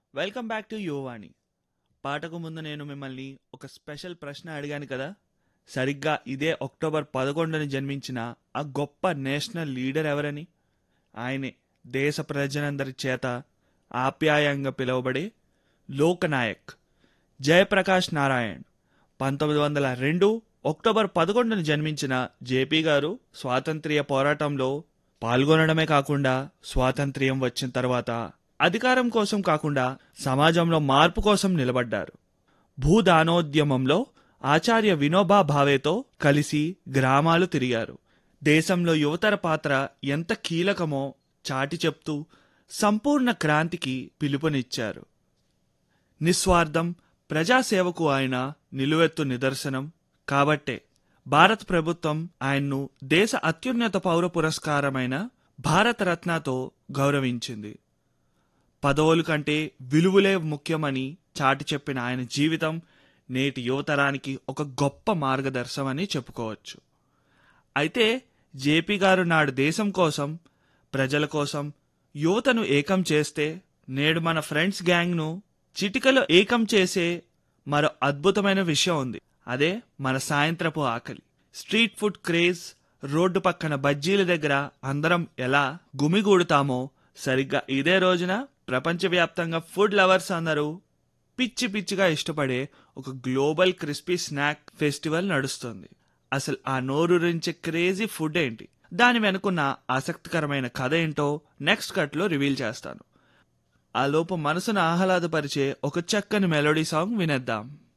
welcome back to Yuvavani పాటకు ముందు నేను మిమ్మల్ని ఒక స్పెషల్ ప్రశ్న అడిగాను కదా సరిగ్గా ఇదే అక్టోబర్ పదకొండుని జన్మించిన ఆ గొప్ప నేషనల్ లీడర్ ఎవరని ఆయనే దేశ ప్రజలందరి చేత ఆప్యాయంగా పిలువబడే లోకనాయక్ జయప్రకాష్ నారాయణ్ పంతొమ్మిది వందల రెండు అక్టోబర్ పదకొండున జన్మించిన జేపీ గారు స్వాతంత్ర్య పోరాటంలో పాల్గొనడమే కాకుండా స్వాతంత్ర్యం వచ్చిన తర్వాత అధికారం కోసం కాకుండా సమాజంలో మార్పు కోసం నిలబడ్డారు భూదానోద్యమంలో ఆచార్య వినోబా భావేతో కలిసి గ్రామాలు తిరిగారు దేశంలో యువతర పాత్ర ఎంత కీలకమో చాటి చెప్తూ సంపూర్ణ క్రాంతికి పిలుపునిచ్చారు నిస్వార్థం ప్రజాసేవకు ఆయన నిలువెత్తు నిదర్శనం కాబట్టే భారత ప్రభుత్వం ఆయన్ను దేశ అత్యున్నత పౌర పురస్కారమైన భారతరత్నతో గౌరవించింది పదవుల కంటే విలువలే ముఖ్యమని చాటి చెప్పిన ఆయన జీవితం నేటి యువతరానికి ఒక గొప్ప మార్గదర్శమని చెప్పుకోవచ్చు అయితే జేపీ గారు నాడు దేశం కోసం ప్రజల కోసం యువతను ఏకం చేస్తే నేడు మన ఫ్రెండ్స్ గ్యాంగ్ను చిటికలో ఏకం చేసే మరో అద్భుతమైన విషయం ఉంది అదే మన సాయంత్రపు ఆకలి స్ట్రీట్ ఫుడ్ క్రేజ్ రోడ్డు పక్కన బజ్జీల దగ్గర అందరం ఎలా గుమిగూడుతామో సరిగ్గా ఇదే రోజున ప్రపంచవ్యాప్తంగా ఫుడ్ లవర్స్ అందరూ పిచ్చి పిచ్చిగా ఇష్టపడే ఒక గ్లోబల్ క్రిస్పీ స్నాక్ ఫెస్టివల్ నడుస్తుంది అసలు ఆ నోరూరించే క్రేజీ ఫుడ్ ఏంటి దాని వెనుకున్న ఆసక్తికరమైన కథ ఏంటో నెక్స్ట్ కట్లో రివీల్ చేస్తాను ఆ లోపు మనసును ఆహ్లాదపరిచే ఒక చక్కని మెలోడీ సాంగ్ వినేద్దాం